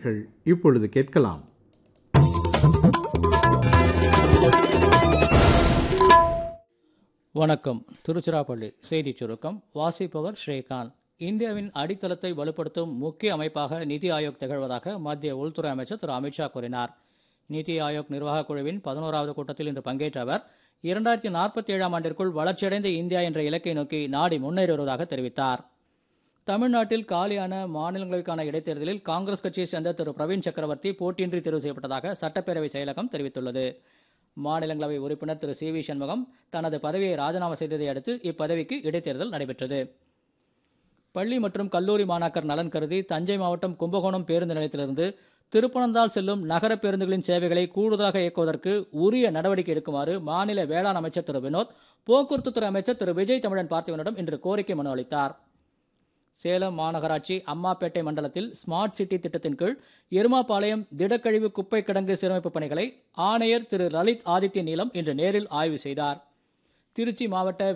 நேயர்கள் இப்பொழுது கேட்கலாம் வணக்கம் திருச்சிராப்பள்ளி செய்திச் சுருக்கம் வாசிப்பவர் ஸ்ரீகாந்த் இந்தியாவின் அடித்தளத்தை வலுப்படுத்தும் முக்கிய அமைப்பாக நிதி ஆயோக் திகழ்வதாக மத்திய உள்துறை அமைச்சர் திரு அமித்ஷா கூறினார் நிதி ஆயோக் நிர்வாகக் குழுவின் பதினோராவது கூட்டத்தில் இன்று பங்கேற்ற அவர் இரண்டாயிரத்தி நாற்பத்தி ஏழாம் ஆண்டிற்குள் வளர்ச்சியடைந்த இந்தியா என்ற இலக்கை நோக்கி நாடு முன்னேறி வருவதாக தெரிவித்தார் தமிழ்நாட்டில் காலியான மாநிலங்களுக்கான இடைத்தேர்தலில் காங்கிரஸ் கட்சியை சேர்ந்த திரு பிரவீன் சக்கரவர்த்தி போட்டியின்றி தேர்வு செய்யப்பட்டதாக சட்டப்பேரவை செயலகம் தெரிவித்துள்ளது மாநிலங்களவை உறுப்பினர் திரு சி வி சண்முகம் தனது பதவியை ராஜினாமா செய்ததை அடுத்து இப்பதவிக்கு இடைத்தேர்தல் நடைபெற்றது பள்ளி மற்றும் கல்லூரி மாணாக்கர் நலன் கருதி தஞ்சை மாவட்டம் கும்பகோணம் பேருந்து நிலையத்திலிருந்து திருப்பனந்தாள் செல்லும் நகர பேருந்துகளின் சேவைகளை கூடுதலாக இயக்குவதற்கு உரிய நடவடிக்கை எடுக்குமாறு மாநில வேளாண் அமைச்சர் திரு வினோத் போக்குவரத்துத்துறை அமைச்சர் திரு விஜய் தமிழன் பார்த்திவனிடம் இன்று கோரிக்கை மனு அளித்தார் சேலம் மாநகராட்சி அம்மாப்பேட்டை மண்டலத்தில் ஸ்மார்ட் சிட்டி திட்டத்தின் கீழ் எருமாபாளையம் திடக்கழிவு குப்பை கிடங்கு சீரமைப்பு பணிகளை ஆணையர் திரு லலித் ஆதித்ய நீலம் இன்று நேரில் ஆய்வு செய்தார் திருச்சி மாவட்ட